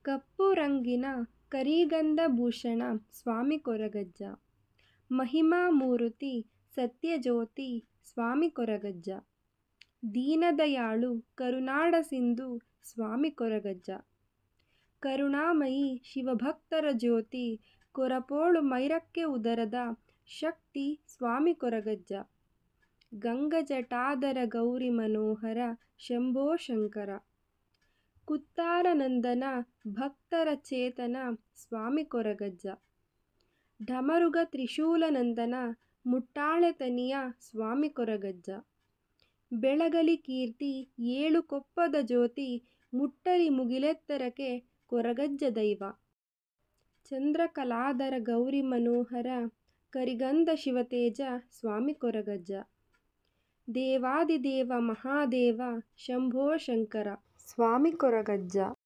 ಕಪ್ಪು ರಂಗಿನ ಕರಿಗಂಧ ಭೂಷಣ ಸ್ವಾಮಿ ಕೊರಗಜ್ಜ ಮಹಿಮಾ ಮೂರುತಿ ಸತ್ಯಜ್ಯೋತಿ ಸ್ವಾಮಿ ಕೊರಗಜ್ಜ ದೀನದಯಾಳು ಕರುನಾಡ ಸಿಂಧು ಸ್ವಾಮಿ ಕೊರಗಜ್ಜ ಕರುಣಾಮಯಿ ಶಿವಭಕ್ತರ ಜ್ಯೋತಿ ಕೊರಪೋಳು ಮೈರಕ್ಕೆ ಉದರದ ಶಕ್ತಿ ಸ್ವಾಮಿ ಕೊರಗಜ್ಜ ಗಂಗಜಟಾಧರ ಗೌರಿ ಮನೋಹರ ಶಂಭೋ ಶಂಕರ ಕುತ್ತಾರ ನಂದನ ಭಕ್ತರ ಚೇತನ ಸ್ವಾಮಿ ಕೊರಗಜ್ಜ ಢಮರುಗ ತ್ರಿಶೂಲ ನಂದನ ಮುಟ್ಟಾಳೆ ತನಿಯ ಸ್ವಾಮಿ ಕೊರಗಜ್ಜ ಬೆಳಗಲಿ ಕೀರ್ತಿ ಏಳು ಕೊಪ್ಪದ ಜ್ಯೋತಿ ಮುಟ್ಟಲಿ ಮುಗಿಲೆತ್ತರಕ್ಕೆ ಕೊರಗಜ್ಜ ದೈವ ಚಂದ್ರಕಲಾಧರ ಗೌರಿ ಮನೋಹರ ಕರಿಗಂಧ ಶಿವತೇಜ ಸ್ವಾಮಿ ಕೊರಗಜ್ಜ ದೇವಾದಿದೇವ ಮಹಾದೇವ ಶಂಭೋ ಶಂಕರ ಸ್ವಾಮಿ ಕೊರಗಜ್ಜ